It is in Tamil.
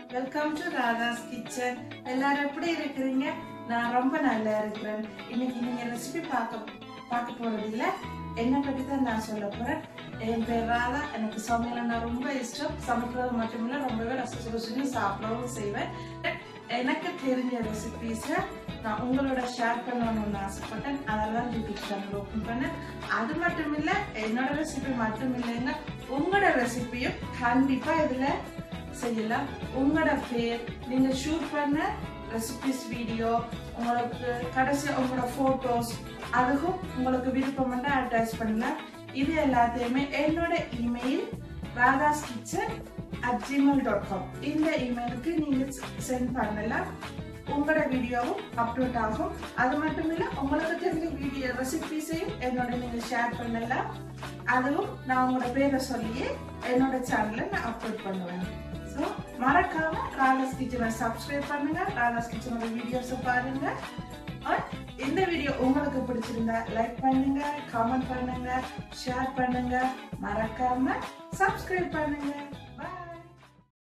வெல்கம் டு ராதாஸ் கிச்சன் எல்லாரும் எப்படி இருக்கிறீங்க நான் ரொம்ப நல்லா இருக்கிறேன் இன்னைக்கு நீங்க ரெசிபி பார்க்க பார்க்க போறது இல்ல என்னை பற்றி தான் நான் சொல்ல போறேன் என் பேர் ராதா எனக்கு சமையல் நான் ரொம்ப இஷ்டம் சமைக்கிறது மட்டும் இல்ல ரொம்பவே ரசிச்சு ருசிச்சு சாப்பிடவும் செய்வேன் எனக்கு தெரிஞ்ச ரெசிபிஸை நான் உங்களோட ஷேர் பண்ணணும்னு ஆசைப்பட்டேன் அதெல்லாம் யூடியூப் சேனல் ஓப்பன் பண்ணேன் அது மட்டும் இல்ல என்னோட ரெசிபி மட்டும் இல்லைங்க உங்களோட ரெசிபியும் கண்டிப்பா இதுல செய்யலாம் உங்களோட பேர் நீங்க ஷூட் பண்ண ரெசிபிஸ் வீடியோ உங்களுக்கு கடைசி உங்களோட போட்டோஸ் அதுக்கும் உங்களுக்கு விருப்பம் அட்டாச் பண்ணலாம் இது எல்லாத்தையுமே என்னோட email Radha's kitchen at Gmail dot com இந்த இமெயிலுக்கு நீங்க சென்ட் பண்ணலாம் உங்களோட வீடியோவும் அப்லோட் ஆகும் அது மட்டும் இல்ல உங்களுக்கு தெரிஞ்ச வீடியோ ரெசிபிஸையும் என்னோட நீங்க ஷேர் பண்ணலாம் அதுவும் நான் உங்களோட பேரை சொல்லியே என்னோட சேனல்ல நான் அப்லோட் பண்ணுவேன் ஸோ மறக்காம ராதாஸ் கிச்சனை சப்ஸ்கிரைப் பண்ணுங்க ராதாஸ் கிச்சனோட வீடியோஸை பாருங்க And இந்த வீடியோ உங்களுக்கு பிடிச்சிருந்தா லைக் பண்ணுங்க கமெண்ட் பண்ணுங்க ஷேர் பண்ணுங்க மறக்காம சப்ஸ்கிரைப் பண்ணுங்க